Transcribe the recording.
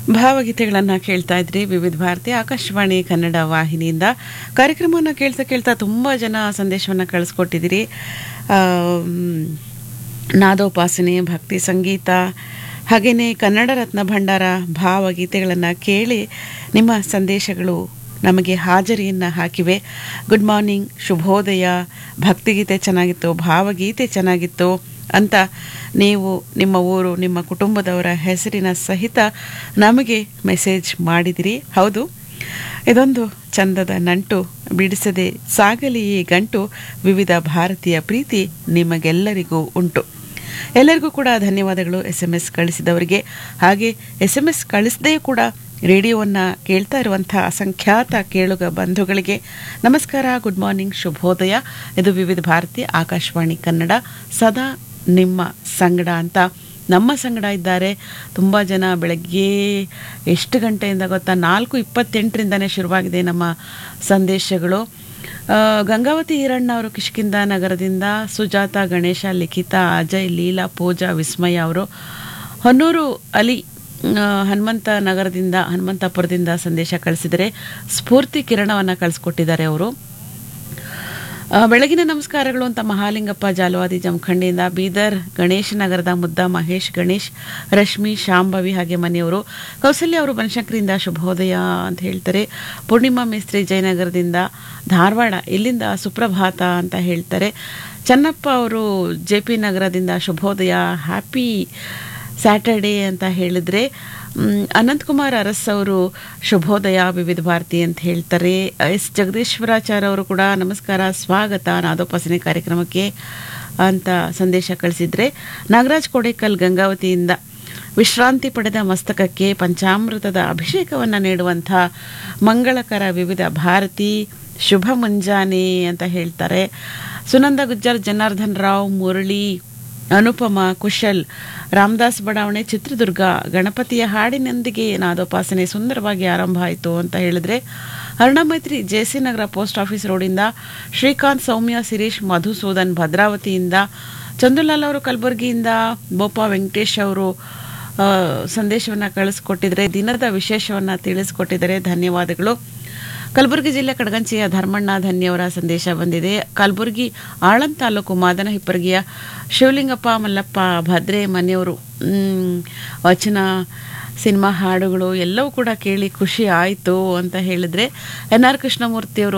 ಭಾವಗೀತೆಗಳನ್ನು ಕೇಳ್ತಾ ಇದ್ರಿ ವಿವಿಧ ಭಾರತಿ ಆಕಾಶವಾಣಿ ಕನ್ನಡ ವಾಹಿನಿಯಿಂದ ಕಾರ್ಯಕ್ರಮವನ್ನು ಕೇಳ್ತಾ ಕೇಳ್ತಾ ತುಂಬ ಜನ ಸಂದೇಶವನ್ನು ಕಳಿಸ್ಕೊಟ್ಟಿದ್ದೀರಿ ಆಮ್, ನಾದೋಪಾಸನೆ ಭಕ್ತಿ ಸಂಗೀತ ಹಾಗೆಯೇ ಕನ್ನಡ ರತ್ನ ಭಂಡಾರ ಭಾವಗೀತೆಗಳನ್ನು ಕೇಳಿ ನಿಮ್ಮ ಸಂದೇಶಗಳು ನಮಗೆ ಹಾಜರಿಯನ್ನು ಹಾಕಿವೆ ಗುಡ್ ಮಾರ್ನಿಂಗ್ ಶುಭೋದಯ ಭಕ್ತಿಗೀತೆ ಚೆನ್ನಾಗಿತ್ತು ಭಾವಗೀತೆ ಚೆನ್ನಾಗಿತ್ತು ಅಂತ ನೀವು ನಿಮ್ಮ ಊರು ನಿಮ್ಮ ಕುಟುಂಬದವರ ಹೆಸರಿನ ಸಹಿತ ನಮಗೆ ಮೆಸೇಜ್ ಮಾಡಿದಿರಿ ಹೌದು ಇದೊಂದು ಚಂದದ ನಂಟು ಬಿಡಿಸದೆ ಸಾಗಲಿ ಈ ಗಂಟು ವಿವಿಧ ಭಾರತೀಯ ಪ್ರೀತಿ ನಿಮಗೆಲ್ಲರಿಗೂ ಉಂಟು ಎಲ್ಲರಿಗೂ ಕೂಡ ಧನ್ಯವಾದಗಳು ಎಸ್ ಎಮ್ ಎಸ್ ಕಳಿಸಿದವರಿಗೆ ಹಾಗೆ ಎಸ್ ಎಮ್ ಎಸ್ ಕಳಿಸದೇ ಕೂಡ ರೇಡಿಯೋವನ್ನು ಕೇಳ್ತಾ ಇರುವಂಥ ಅಸಂಖ್ಯಾತ ಕೇಳುಗ ಬಂಧುಗಳಿಗೆ ನಮಸ್ಕಾರ ಗುಡ್ ಮಾರ್ನಿಂಗ್ ಶುಭೋದಯ ಇದು ವಿವಿಧ ಭಾರತಿ ಆಕಾಶವಾಣಿ ಕನ್ನಡ ಸದಾ ನಿಮ್ಮ ಸಂಗಡ ಅಂತ ನಮ್ಮ ಸಂಗಡ ಇದ್ದಾರೆ ತುಂಬ ಜನ ಬೆಳಗ್ಗೆ ಎಷ್ಟು ಗಂಟೆಯಿಂದ ಗೊತ್ತಾ ನಾಲ್ಕು ಇಪ್ಪತ್ತೆಂಟರಿಂದನೇ ಶುರುವಾಗಿದೆ ನಮ್ಮ ಸಂದೇಶಗಳು ಆ, ಗಂಗಾವತಿ ಈರಣ್ಣ ಅವರು ಕಿಷ್ಕಿಂದ ನಗರದಿಂದ ಸುಜಾತ ಗಣೇಶ ಲಿಖಿತ ಅಜಯ್ ಲೀಲಾ ಪೂಜಾ ವಿಸ್ಮಯ ಅವರು ಹೊನ್ನೂರು ಅಲಿ ಆ, ಹನುಮಂತ ನಗರದಿಂದ ಹನುಮಂತಪುರದಿಂದ ಸಂದೇಶ ಕಳಿಸಿದರೆ ಸ್ಫೂರ್ತಿ ಕಿರಣವನ್ನು ಕಳಿಸ್ಕೊಟ್ಟಿದ್ದಾರೆ ಅವರು ಆ, ಬೆಳಗಿನ ನಮಸ್ಕಾರಗಳು ಅಂತ ಮಹಾಲಿಂಗಪ್ಪ ಜಾಲವಾದಿ ಜಮಖಂಡಿಯಿಂದ ಬೀದರ್ ಗಣೇಶ್ ನಗರದ ಮುದ್ದ ಮಹೇಶ್ ಗಣೇಶ್ ರಶ್ಮಿ ಶಾಂಭವಿ ಹಾಗೆ ಮನೆಯವರು ಕೌಸಲ್ಯ ಅವರು ಬನಶಂಕರಿಂದ ಶುಭೋದಯ ಅಂತ ಹೇಳ್ತಾರೆ ಪೂರ್ಣಿಮಾ ಮೇಸ್ತ್ರಿ ಜಯನಗರದಿಂದ ಧಾರವಾಡ ಇಲ್ಲಿಂದ ಸುಪ್ರಭಾತ ಅಂತ ಹೇಳ್ತಾರೆ ಚನ್ನಪ್ಪ ಅವರು ಜೆ ಪಿ ನಗರದಿಂದ ಶುಭೋದಯ ಹ್ಯಾಪಿ ಸ್ಯಾಟರ್ಡೇ ಅಂತ ಹೇಳಿದ್ರೆ ಮ್, ಅನಂತಕುಮಾರ್ ಅರಸ್ ಅವರು ಶುಭೋದಯ ವಿವಿಧ ಭಾರತಿ ಅಂತ ಹೇಳ್ತಾರೆ ಎಸ್ ಜಗದೀಶ್ವರಾಚಾರ್ಯ ಅವರು ಕೂಡ ನಮಸ್ಕಾರ ಸ್ವಾಗತ ನಾದೋಪಾಸನೆ ಕಾರ್ಯಕ್ರಮಕ್ಕೆ ಅಂತ ಸಂದೇಶ ಕಳಿಸಿದ್ರೆ ನಾಗರಾಜ್ ಕೋಡೇಕಲ್ ಗಂಗಾವತಿಯಿಂದ ವಿಶ್ರಾಂತಿ ಪಡೆದ ಮಸ್ತಕಕ್ಕೆ ಪಂಚಾಮೃತದ ಅಭಿಷೇಕವನ್ನು ನೀಡುವಂಥ ಮಂಗಳಕರ ವಿವಿಧ ಭಾರತಿ ಶುಭ ಮುಂಜಾನೆ ಅಂತ ಹೇಳ್ತಾರೆ ಸುನಂದ ಗುಜ್ಜರ್ ಜನಾರ್ದನ್ ರಾವ್ ಮುರಳಿ ಅನುಪಮ ಕುಶಲ್ ರಾಮದಾಸ್ ಬಡಾವಣೆ ಚಿತ್ರದುರ್ಗ ಗಣಪತಿಯ ಹಾಡಿನೊಂದಿಗೆ ನಾದೋಪಾಸನೆ ಸುಂದರವಾಗಿ ಆರಂಭ ಆಯಿತು ಅಂತ ಹೇಳಿದ್ರೆ Arunamaitri JC Nagar post office ರೋಡಿಂದ ಶ್ರೀಕಾಂತ್ ಸೌಮ್ಯ ಶಿರೀಶ್ ಮಧುಸೂದನ್ ಭದ್ರಾವತಿಯಿಂದ ಚಂದುಲಾಲ್ ಅವರು ಕಲಬುರಗಿಯಿಂದ ಬೋಪ ವೆಂಕಟೇಶ್ ಅವರು ಸಂದೇಶವನ್ನು ಕಳಿಸ್ಕೊಟ್ಟಿದ್ದಾರೆ ದಿನದ ವಿಶೇಷವನ್ನು ತಿಳಿಸ್ಕೊಟ್ಟಿದ್ದಾರೆ ಧನ್ಯವಾದಗಳು ಕಲಬುರಗಿ ಜಿಲ್ಲೆ ಕಡಗಂಚಿಯ ಧರ್ಮಣ್ಣ ಧನ್ಯವರ ಸಂದೇಶ ಬಂದಿದೆ ಕಲಬುರಗಿ ಆಳಂದ್ ತಾಲೂಕು ಮಾದನ ಹಿಪ್ಪರಗಿಯ ಶಿವಲಿಂಗಪ್ಪ ಮಲ್ಲಪ್ಪ ಭದ್ರೆ ಮನೆಯವರು ಮ್, ವಚನ ಸಿನಿಮಾ ಹಾಡುಗಳು ಎಲ್ಲವೂ ಕೂಡ ಕೇಳಿ ಖುಷಿ ಆಯಿತು ಅಂತ ಹೇಳಿದ್ರೆ ಎನ್ ಆರ್ ಕೃಷ್ಣಮೂರ್ತಿಯವರು